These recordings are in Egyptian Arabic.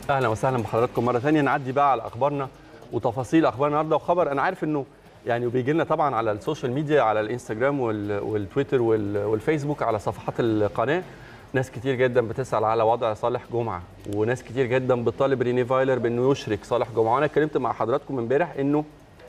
اهلا وسهلا بحضراتكم مره ثانيه نعدي بقى على اخبارنا وتفاصيل اخبار النهارده وخبر انا عارف انه يعني وبيجي لنا طبعا على السوشيال ميديا على الانستجرام وال- والتويتر وال- والفيسبوك على صفحات القناه ناس كتير جدا بتسال على وضع صالح جمعه وناس كتير جدا بتطالب ريني فايلر بانه يشرك صالح جمعه وانا اتكلمت مع حضراتكم امبارح انه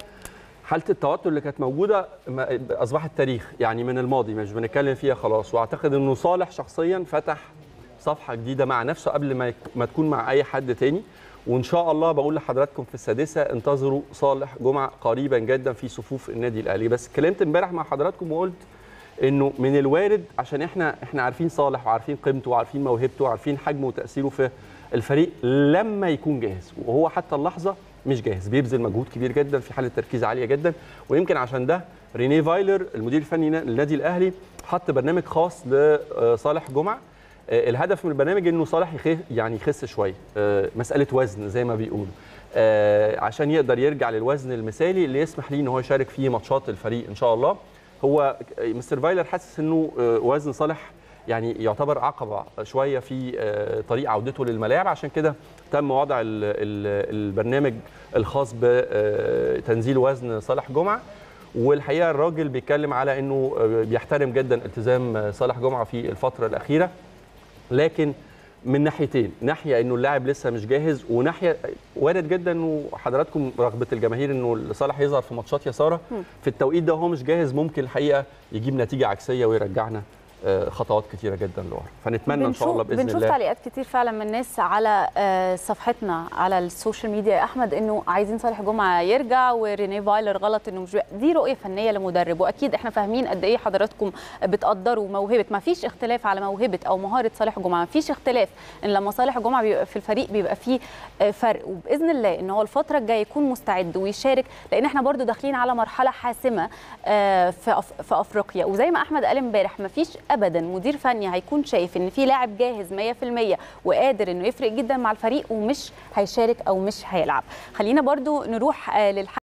حاله التوتر اللي كانت موجوده ما- اصبحت تاريخ يعني من الماضي مش بنتكلم فيها خلاص واعتقد انه صالح شخصيا فتح صفحه جديده مع نفسه قبل ما يك- ما تكون مع اي حد تاني وان شاء الله بقول لحضراتكم في السادسه انتظروا صالح جمعه قريبا جدا في صفوف النادي الاهلي بس اتكلمت امبارح مع حضراتكم وقلت انه من الوارد عشان احنا احنا عارفين صالح وعارفين قيمته وعارفين موهبته وعارفين حجمه وتاثيره في الفريق لما يكون جاهز وهو حتى اللحظه مش جاهز بيبذل مجهود كبير جدا في حاله تركيز عاليه جدا ويمكن عشان ده ريني فايلر المدير الفني للنادي الاهلي حط برنامج خاص لصالح جمعه آه، الهدف من البرنامج انه صالح يخف يعني يخس شويه آه، مساله وزن زي ما بيقولوا آه، عشان يقدر يرجع للوزن المثالي اللي يسمح ليه ان هو يشارك في ماتشات الفريق ان شاء الله هو مستر فايلر حاسس انه آه، وزن صالح يعني يعتبر عقبه شويه في آه، طريق عودته للملاعب عشان كده تم وضع ال- ال- البرنامج الخاص بتنزيل وزن صالح جمعه والحقيقه الراجل بيتكلم على انه آه، بيحترم جدا التزام آه، صالح جمعه في الفتره الاخيره لكن من ناحيتين ناحيه انه اللاعب لسه مش جاهز وناحيه وارد جدا انه حضراتكم رغبه الجماهير انه صالح يظهر في ماتشات يا ساره في التوقيت ده وهو مش جاهز ممكن الحقيقه يجيب نتيجه عكسيه ويرجعنا آه، خطوات كتيره جدا لورا فنتمنى ان شاء الله باذن بنشوف الله تعليقات كتير فعلا من الناس على آه، صفحتنا على السوشيال ميديا يا احمد انه عايزين صالح جمعه يرجع وريني فايلر غلط انه مش بي- دي رؤيه فنيه لمدرب واكيد احنا فاهمين قد ايه حضراتكم بتقدروا موهبه ما فيش اختلاف على موهبه او مهاره صالح جمعه ما فيش اختلاف ان لما صالح جمعه بيبقى في الفريق بيبقى فيه آه، فرق وباذن الله ان هو الفتره الجايه يكون مستعد ويشارك لان احنا برضو داخلين على مرحله حاسمه آه، في أف- في افريقيا وزي ما احمد قال امبارح ما فيش ابدا مدير فني هيكون شايف ان في لاعب جاهز 100% وقادر انه يفرق جدا مع الفريق ومش هيشارك او مش هيلعب خلينا برضو نروح آه، للح